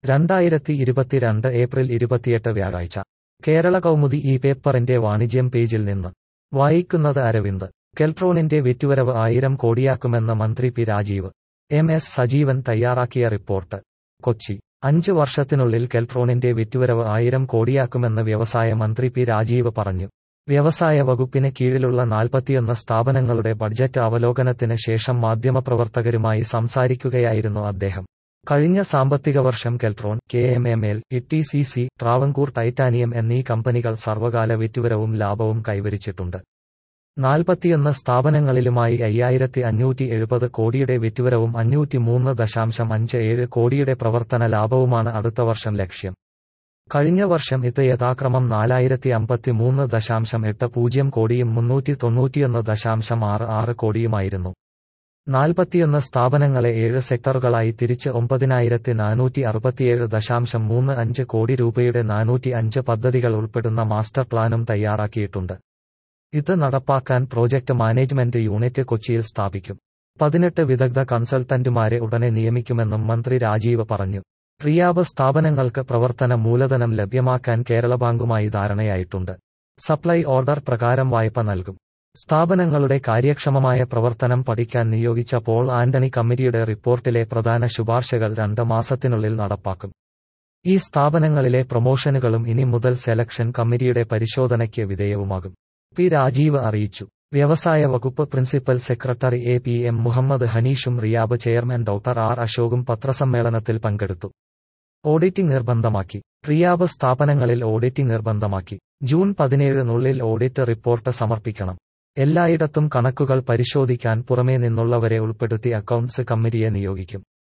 രണ്ടായിരത്തി ഇരുപത്തിരണ്ട് ഏപ്രിൽ ഇരുപത്തിയെട്ട് വ്യാഴാഴ്ച കേരള കൗമുദി ഈ പേപ്പറിന്റെ വാണിജ്യം പേജിൽ നിന്ന് വായിക്കുന്നത് അരവിന്ദ് കെൽട്രോണിന്റെ വിറ്റുവരവ് ആയിരം കോടിയാക്കുമെന്ന് മന്ത്രി P Rajeev M S Sajeevan തയ്യാറാക്കിയ റിപ്പോർട്ട് കൊച്ചി അഞ്ച് വർഷത്തിനുള്ളിൽ കെൽട്രോണിന്റെ വിറ്റുവരവ് ആയിരം കോടിയാക്കുമെന്ന് വ്യവസായ മന്ത്രി പി രാജീവ് പറഞ്ഞു വ്യവസായ വകുപ്പിന് കീഴിലുള്ള നാൽപ്പത്തിയൊന്ന് സ്ഥാപനങ്ങളുടെ ബഡ്ജറ്റ് അവലോകനത്തിന് ശേഷം മാധ്യമപ്രവർത്തകരുമായി സംസാരിക്കുകയായിരുന്നു അദ്ദേഹം കഴിഞ്ഞ സാമ്പത്തിക വർഷം Keltron K M M L E C C Travancore titanium എന്നീ കമ്പനികൾ സർവകാല വിറ്റുവരവും ലാഭവും കൈവരിച്ചിട്ടുണ്ട് നാൽപ്പത്തിയൊന്ന് സ്ഥാപനങ്ങളിലുമായി അയ്യായിരത്തി അഞ്ഞൂറ്റി എഴുപത് കോടിയുടെ വിറ്റുവരവും അഞ്ഞൂറ്റി മൂന്ന് ദശാംശം അഞ്ച് ഏഴ് കോടിയുടെ പ്രവർത്തന ലാഭവുമാണ് അടുത്ത വർഷം ലക്ഷ്യം കഴിഞ്ഞ വർഷം ഇത് യഥാക്രമം നാലായിരത്തി അമ്പത്തി മൂന്ന് ദശാംശം എട്ട് പൂജ്യം കോടിയും മുന്നൂറ്റി തൊണ്ണൂറ്റിയൊന്ന് ദശാംശം ആറ് ആറ് കോടിയുമായിരുന്നു നാൽപ്പത്തിയൊന്ന് സ്ഥാപനങ്ങളെ ഏഴ് സെക്ടറുകളായി തിരിച്ച് ഒമ്പതിനായിരത്തി നാനൂറ്റി അറുപത്തിയേഴ് ദശാംശം മൂന്ന് അഞ്ച് കോടി രൂപയുടെ നാനൂറ്റി അഞ്ച് പദ്ധതികൾ ഉൾപ്പെടുന്ന മാസ്റ്റർ പ്ലാനും തയ്യാറാക്കിയിട്ടുണ്ട് ഇത് നടപ്പാക്കാൻ പ്രോജക്ട് മാനേജ്മെന്റ് യൂണിറ്റ് കൊച്ചിയിൽ സ്ഥാപിക്കും പതിനെട്ട് വിദഗ്ധ കൺസൾട്ടന്റുമാരെ ഉടനെ നിയമിക്കുമെന്നും മന്ത്രി രാജീവ് പറഞ്ഞു റിയാബ് സ്ഥാപനങ്ങൾക്ക് പ്രവർത്തന മൂലധനം ലഭ്യമാക്കാൻ കേരള ബാങ്കുമായി ധാരണയായിട്ടുണ്ട് സപ്ലൈ ഓർഡർ പ്രകാരം വായ്പ നൽകും സ്ഥാപനങ്ങളുടെ കാര്യക്ഷമമായ പ്രവർത്തനം പഠിക്കാൻ നിയോഗിച്ച പോൾ ആന്റണി കമ്മിറ്റിയുടെ റിപ്പോർട്ടിലെ പ്രധാന ശുപാർശകൾ രണ്ട് മാസത്തിനുള്ളിൽ നടപ്പാക്കും ഈ സ്ഥാപനങ്ങളിലെ പ്രൊമോഷനുകളും ഇനി മുതൽ സെലക്ഷൻ കമ്മിറ്റിയുടെ പരിശോധനയ്ക്ക് വിധേയവുമാകും പി രാജീവ് അറിയിച്ചു വ്യവസായ വകുപ്പ് principal secretary A P M Muhammad ഹനീഷും റിയാബ് ചെയർമാൻ ഡോക്ടർ ആർ അശോകും പത്രസമ്മേളനത്തിൽ പങ്കെടുത്തു ഓഡിറ്റിംഗ് നിർബന്ധമാക്കി റിയാബ് സ്ഥാപനങ്ങളിൽ ഓഡിറ്റിംഗ് നിർബന്ധമാക്കി ജൂൺ പതിനേഴിനുള്ളിൽ ഓഡിറ്റ് റിപ്പോർട്ട് സമർപ്പിക്കണം എല്ലായിടത്തും കണക്കുകൾ പരിശോധിക്കാൻ പുറമേ നിന്നുള്ളവരെ ഉൾപ്പെടുത്തി അക്കൗണ്ട്സ് കമ്മിറ്റിയെ നിയോഗിക്കും